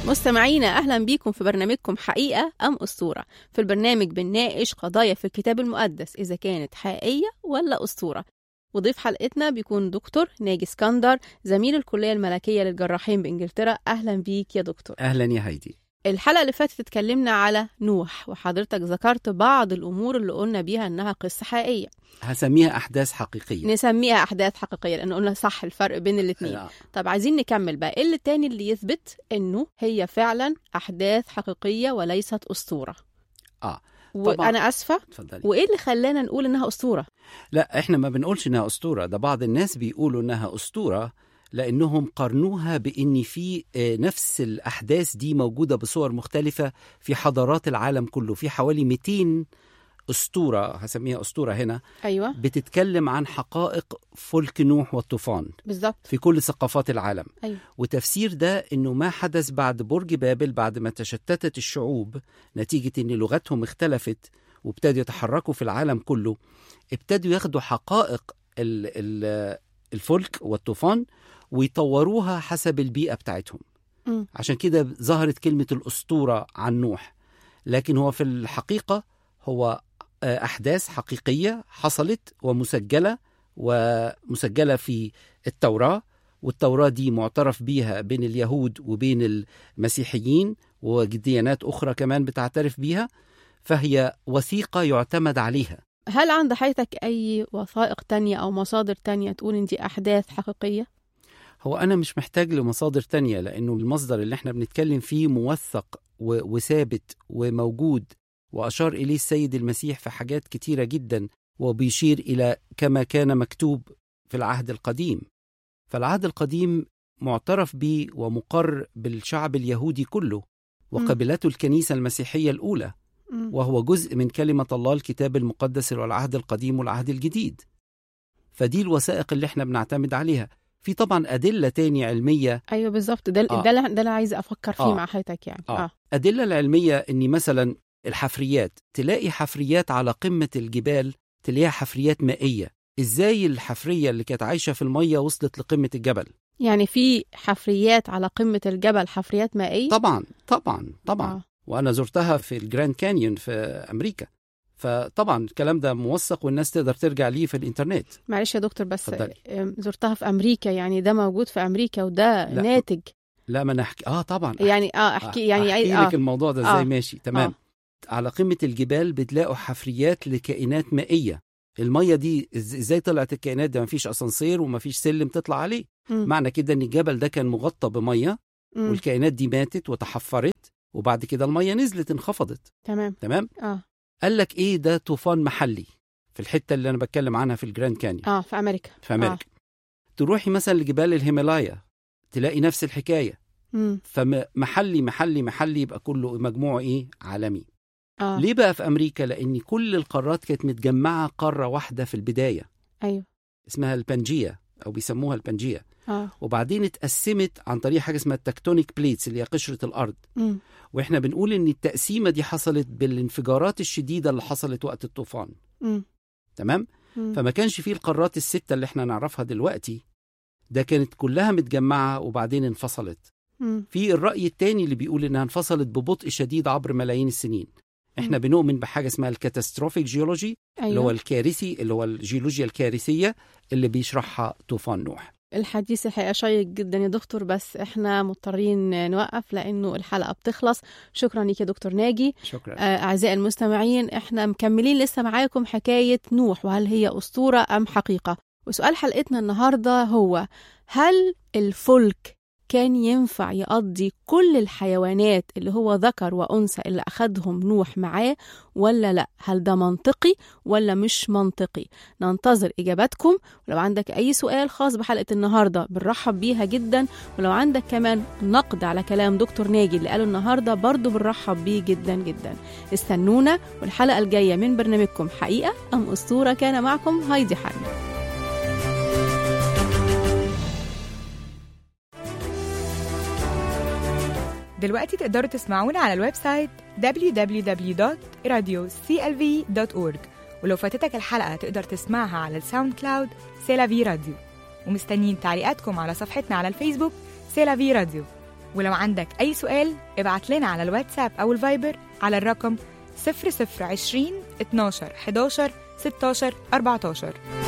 مستمعينا أهلا بيكم في برنامجكم حقيقة أم أسطورة في البرنامج بنناقش قضايا في الكتاب المقدس إذا كانت حقيقية ولا أسطورة وضيف حلقتنا بيكون دكتور ناجي اسكندر زميل الكلية الملكية للجراحين بإنجلترا أهلا بيك يا دكتور اهلا يا هايدي الحلقة اللي فاتت اتكلمنا على نوح وحضرتك ذكرت بعض الأمور اللي قلنا بيها إنها قصة حقيقية هسميها احداث حقيقيه نسميها أحداث حقيقية لأن قلنا صح الفرق بين الاتنين لا. طب عايزين نكمل بقى ايه اللي تاني اللي يثبت انه هي فعلا احداث حقيقيه وليست اسطوره اه طبعاً. وانا اسفه اتفضلي وايه اللي خلانا نقول انها اسطوره لا احنا ما بنقولش انها اسطوره ده بعض الناس بيقولوا انها اسطوره لانهم قارنوها بان في آه، نفس الاحداث دي موجوده بصور مختلفه في حضارات العالم كله في حوالي 200 اسطوره هسميها اسطوره هنا ايوه بتتكلم عن حقائق فلك نوح والطوفان بالظبط في كل ثقافات العالم ايوه وتفسير ده انه ما حدث بعد برج بابل بعد ما تشتتت الشعوب نتيجه ان لغتهم اختلفت وابتدوا يتحركوا في العالم كله ابتدوا ياخدوا حقائق ال- ال- الفلك والطوفان ويطوروها حسب البيئه بتاعتهم مم. عشان كده ظهرت كلمه الاسطوره عن نوح لكن هو في الحقيقه هو آه، احداث حقيقيه حصلت ومسجله ومسجله في التوراه والتوراه دي معترف بيها بين اليهود وبين المسيحيين وديانات اخرى كمان بتعترف بيها فهي وثيقه يعتمد عليها هل عند حياتك اي وثائق تانية او مصادر تانية تقول ان دي احداث حقيقيه هو أنا مش محتاج لمصادر تانية لأنه المصدر اللي احنا بنتكلم فيه موثق و- وثابت وموجود وأشار إليه السيد المسيح في حاجات كتيرة جدا وبيشير إلى كما كان مكتوب في العهد القديم فالعهد القديم معترف به ومقر بالشعب اليهودي كله وقبلته الكنيسة المسيحية الأولى مم. وهو جزء من كلمة الله الكتاب المقدس والعهد القديم والعهد الجديد فدي الوثائق اللي احنا بنعتمد عليها في طبعا أدلة تاني علمية ايوه بالظبط ده آه. ده اللي ده اللي عايزه افكر فيه آه. مع حياتك يعني آه. أدلة العلمية إن مثلا الحفريات تلاقي حفريات على قمة الجبال تلاقيها حفريات مائية إزاي الحفرية اللي كانت عايشة في المية وصلت لقمة الجبل يعني في حفريات على قمه الجبل حفريات مائيه طبعا طبعا طبعا آه. وأنا زرتها في الجراند كانيون في أمريكا فطبعا الكلام ده موثق والناس تقدر ترجع ليه في الإنترنت معلش يا دكتور بس اتفضلي. أم، زرتها في امريكا يعني ده موجود في امريكا وده لا. ناتج لا ما أنا أحكي آه طبعا يعني اه احكي يعني أحكي اه لك الموضوع ده إزاي آه. ماشي تمام على قمة الجبال بتلاقوا حفريات لكائنات مائية المية دي إز- ازاي طلعت الكائنات ده مفيش اسانسير ومفيش سلم تطلع عليه مم. معنى كده ان الجبل ده كان مغطى بمية مم. والكائنات دي ماتت وتحفرت وبعد كده المية نزلت انخفضت تمام تمام اه قال لك ايه ده طوفان محلي في الحتة اللي انا بتكلم عنها في الجراند كانيون اه في امريكا في امريكا تروحي مثلا لجبال الهيمالايا تلاقي نفس الحكاية امم فمحلي محلي محلي يبقى كله مجموعه ايه عالمي اه ليه بقى في امريكا لان كل القارات كانت متجمعه قاره واحده في البدايه ايوه اسمها البنجيه او بيسموها البنجيه اه وبعدين اتقسمت عن طريق حاجه اسمها التكتونيك بليتس اللي هي قشره الارض امم واحنا بنقول ان التقسيمه دي حصلت بالانفجارات الشديده اللي حصلت وقت الطوفان امم تمام مم. فما كانش فيه القارات السته اللي احنا نعرفها دلوقتي ده كانت كلها متجمعه وبعدين انفصلت مم. في الرأي التاني اللي بيقول إنها انفصلت ببطء شديد عبر ملايين السنين احنا مم. بنؤمن بحاجة اسمها الكاتاستروفيك جيولوجي اللي هو ايوه الكارثي اللي هو الجيولوجيا الكارثية اللي بيشرحها طوفان نوح الحديث الحقيقه شيق جدا يا دكتور بس احنا مضطرين نوقف لانه الحلقه بتخلص شكرا ليك يا دكتور ناجي شكرا آه، أعزائي المستمعين إحنا مكملين لسه معاكم حكاية نوح وهل هي أسطورة أم حقيقة وسؤال حلقتنا النهاردة هو هل الفلك كان ينفع يقضي كل الحيوانات اللي هو ذكر وأنثى اللي أخدهم نوح معاه ولا لا هل ده منطقي ولا مش منطقي ننتظر إجاباتكم ولو عندك أي سؤال خاص بحلقة النهاردة بنرحب بيها جدا ولو عندك كمان نقد على كلام دكتور ناجي اللي قاله النهاردة برضو بنرحب بيه جدا جدا استنونا والحلقة الجاية من برنامجكم حقيقة أم أسطورة كان معكم هايدي حرب دلوقتي تقدروا تسمعونا على الويب سايت www.radioclv.org ولو فاتتك الحلقة تقدر تسمعها على الساوند كلاود سيلافي راديو ومستنيين تعليقاتكم على صفحتنا على الفيسبوك سيلافي راديو ولو عندك أي سؤال ابعت لنا على الواتساب أو الفايبر على الرقم 0020 12 11 16 14